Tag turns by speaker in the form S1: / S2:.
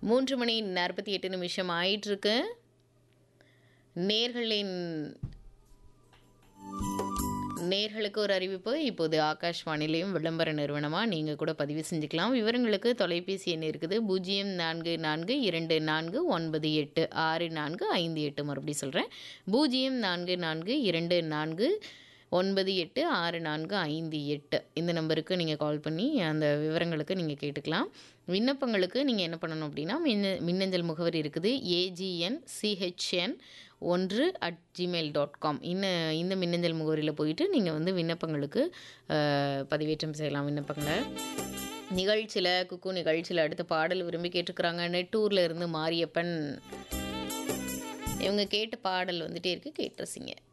S1: மூன்று மணி நாற்பத்தி எட்டு நிமிஷம் ஆயிட்டிருக்கு நேர்களின் நேர்களுக்கு ஒரு அறிவிப்பு இப்போது ஆகாஷ்வாணிலையும் விளம்பர நிறுவனமாக நீங்கள் கூட பதிவு செஞ்சுக்கலாம் விவரங்களுக்கு தொலைபேசி எண் இருக்குது பூஜ்ஜியம் நான்கு நான்கு இரண்டு நான்கு ஒன்பது எட்டு ஆறு நான்கு ஐந்து எட்டு மறுபடியும் சொல்கிறேன் பூஜ்ஜியம் நான்கு நான்கு இரண்டு நான்கு ஒன்பது எட்டு ஆறு நான்கு ஐந்து எட்டு இந்த நம்பருக்கு நீங்கள் கால் பண்ணி அந்த விவரங்களுக்கு நீங்கள் கேட்டுக்கலாம் விண்ணப்பங்களுக்கு நீங்கள் என்ன பண்ணணும் அப்படின்னா மின்ன மின்னஞ்சல் முகவரி இருக்குது ஏஜிஎன் சிஹெச்என் ஒன்று அட் ஜிமெயில் டாட் காம் இன்ன இந்த மின்னஞ்சல் முகவரியில் போயிட்டு நீங்கள் வந்து விண்ணப்பங்களுக்கு அஹ், பதிவேற்றம் செய்யலாம் விண்ணப்பங்களை நிகழ்ச்சியில் குக்கு நிகழ்ச்சியில் அடுத்த பாடல் விரும்பி கேட்டுக்கிறாங்க நெட்டூரில் இருந்து மாரியப்பன் இவங்க கேட்ட பாடல் வந்துட்டே இருக்கு கேட்டு ரசிங்க